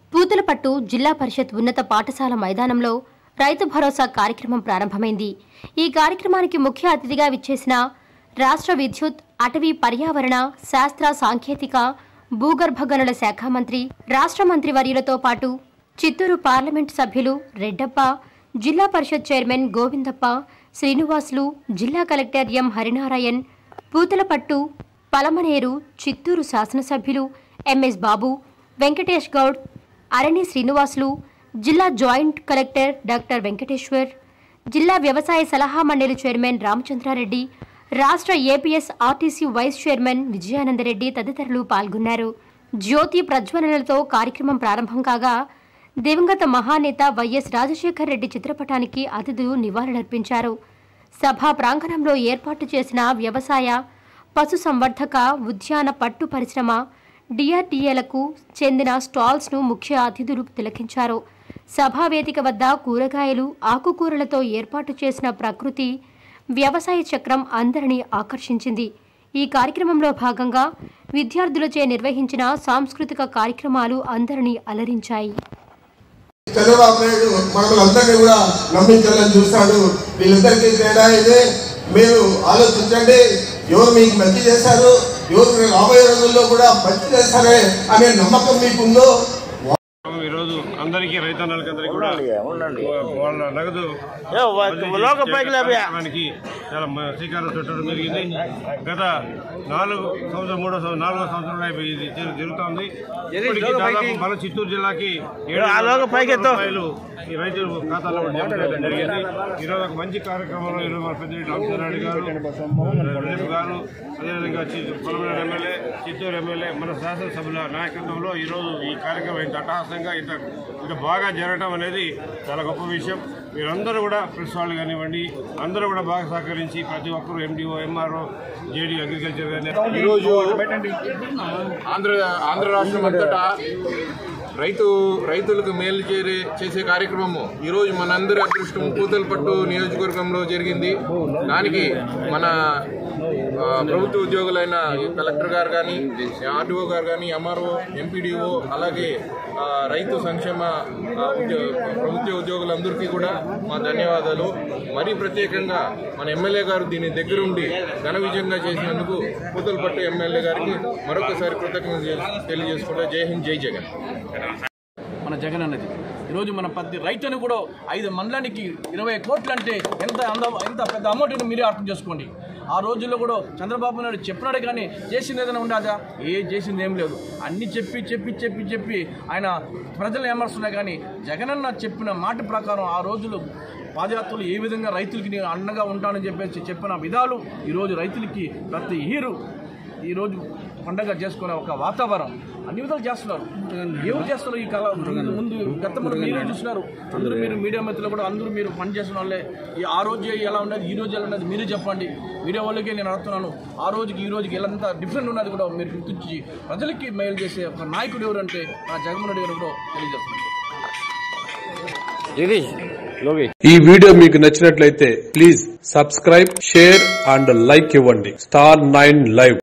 పూతలపట్టు జిల్లా పరిషత్ ఉన్నత పాఠశాల మైదానంలో రైతు భరోసా కార్యక్రమం ప్రారంభమైంది ఈ కార్యక్రమానికి ముఖ్య అతిథిగా విచ్చేసిన రాష్ట్ర విద్యుత్ అటవీ పర్యావరణ శాస్త్ర సాంకేతిక భూగర్భ గనుల శాఖ మంత్రి రాష్ట్ర మంత్రి వర్యులతో పాటు చిత్తూరు పార్లమెంటు సభ్యులు రెడ్డప్ప జిల్లా పరిషత్ చైర్మన్ గోవిందప్ప శ్రీనివాసులు జిల్లా కలెక్టర్ ఎం హరినారాయణ్ పూతలపట్టు పలమనేరు చిత్తూరు శాసనసభ్యులు ఎంఎస్ బాబు వెంకటేష్ గౌడ్ అరణి శ్రీనివాసులు జిల్లా జాయింట్ కలెక్టర్ డాక్టర్ వెంకటేశ్వర్ జిల్లా వ్యవసాయ సలహా మండలి చైర్మన్ రామచంద్రారెడ్డి రాష్ట్ర APS RTC vice chairman Vijayananda Reddy తదితరులు పాల్గొన్నారు జ్యోతి ప్రజ్వలనలతో కార్యక్రమం ప్రారంభం కాగా దివంగత మహానేత వైఎస్ రాజశేఖర్ రెడ్డి చిత్రపటానికి అతిథులు నివాళులర్పించారు సభా ప్రాంగణంలో ఏర్పాటు చేసిన వ్యవసాయ పశుసంవర్ధక ఉద్యాన పట్టు పరిశ్రమ డిఆర్డీఏలకు చెందిన స్టాల్స్ను ముఖ్య అతిథులు తిలకించారు సభా వేదిక వద్ద కూరగాయలు ఆకుకూరలతో ఏర్పాటు చేసిన ప్రకృతి వ్యవసాయ చక్రం అందరినీ ఆకర్షించింది ఈ కార్యక్రమంలో భాగంగా విద్యార్థులచే నిర్వహించిన సాంస్కృతిక కార్యక్రమాలు అందరినీ అలరించాయి చంద్రబాబు నాయుడు మనల్ని అందరినీ కూడా నమ్మించాలని చూస్తాడు వీళ్ళిద్దరికీ తేడా ఇదే మీరు ఆలోచించండి ఎవరు మీకు మంచి చేశారు ఎవరు రాబోయే రోజుల్లో కూడా మంచి చేస్తారే అనే నమ్మకం మీకుందో ఈరోజు అందరికీ రైతన్నలకి అందరికీ కూడా వాళ్ళ నగదు ఏ, వా- లోక పైకి లేపే. కార్యక్రమానికి చాలా మ- శ్రీకారం చుట్టడం జరిగింది గత నాలుగు సంవత్సరం మూడో సంవత్సరం నాలుగో సంవత్సరంలో అయిపోయి ఇది జరు- జరుగుతోంది ఇప్పటికీ దాదాపు మన చిత్తూరు జిల్లాకి ఏడు ఆ లోక పైకి ఎత్తు. రూపాయలు ఈ రైతుల ఖాతాలో జమ చేయడం జరిగింది ఈరోజు ఒక మంచి కార్యక్రమంలో ఈరోజు మన పెద్ద రామచంద్రారెడ్డి గారు రేపు గారు అదేవిధంగా చి- పొలమనేరు ఎమ్మెల్యే చిత్తూరు ఎమ్మెల్యే మన శాసనసభ్యుల నాయకత్వంలో ఈరోజు ఈ కార్యక్రమం ఇంత అట్టహాసంగా ఇంత ఇంత బాగా జరగడం అనేది చాలా గొప్ప విషయం మీరందరూ కూడా ప్రెస్ వాళ్ళు కానివ్వండి అందరూ కూడా బాగా సహకరించి ప్రతి ఒక్కరూ ఎండిఓ ఎంఆర్ఓ జేడీ అగ్రికల్చర్ కానీ ఈరోజు ఆంధ్ర ఆంధ్ర రాష్ట్రం అంతటా రైతు రైతులకు మేలు చేరే చేసే కార్యక్రమము ఈరోజు మనందరి అదృష్టం పూతలపట్టు నియోజకవర్గంలో జరిగింది దానికి మన ఆ, ప్రభుత్వ ఉద్యోగులైన కలెక్టర్ గారు కానీ ఆర్డీఓ గారు కానీ ఎంఆర్ఓ ఎంపీడీఓ అలాగే ఆ, రైతు సంక్షేమ ఆ, ఉద్యో- ప్రభుత్వ ఉద్యోగులందరికీ కూడా మా ధన్యవాదాలు మరీ ప్రత్యేకంగా మన ఎమ్మెల్యే గారు దీని దగ్గరుండి ఘన విజయంగా చేసినందుకు పూతలపట్టు ఎమ్మెల్యే గారికి మరొకసారి కృతజ్ఞత తెలియజేసుకుంటా జై హింద్ జై జగన్ మన జగన్ అన్నది ఈరోజు మన ప్రతి రైతుని కూడా ఐదు మండలానికి ఇరవై కోట్లు అంటే ఎంత అంద ఎంత పెద్ద అమౌంట్ని మీరే అర్థం చేసుకోండి ఆ రోజుల్లో కూడా చంద్రబాబు నాయుడు చెప్పినాడు కానీ చేసింది ఏదైనా ఉండదా ఏ చేసింది ఏం లేదు అన్ని చెప్పి చెప్పి చెప్పి చెప్పి ఆయన ప్రజలు ఏమరుస్తున్నాయి కానీ జగనన్న చెప్పిన మాట ప్రకారం ఆ రోజులు పాదయాత్రలు ఏ విధంగా రైతులకి నేను అండగా ఉంటానని చెప్పేసి చెప్పిన విధాలు ఈరోజు రైతులకి ప్రతి హీరో ఈరోజు పండగ చేసుకునే ఒక వాతావరణం అన్ని విధాలు చేస్తున్నారు ఏమి చేస్తున్నారు ఈ కళ ముందు- ముందు గతంలో మీరు చూస్తున్నారు అందరూ మీరు మీడియా మిత్రులు కూడా అందరూ మీరు పని చేసిన వాళ్ళే ఈ ఆ రోజు ఎలా ఉన్నది ఈ రోజు ఎలా ఉన్నది మీరు చెప్పండి మీడియా వాళ్ళకే నేను అడుగుతున్నాను ఆ రోజుకి ఈ రోజుకి ఎలా డిఫరెంట్ ఉన్నది కూడా మీరు గుర్తించి ప్రజలకి మేలు చేసే ఒక నాయకుడు ఎవరంటే నా జగన్మోహన్ రెడ్డి గారు కూడా తెలియజేస్తున్నారు ఈ వీడియో మీకు నచ్చినట్లయితే please subscribe share and like ఇవ్వండి స్టార్ నైన్ లైవ్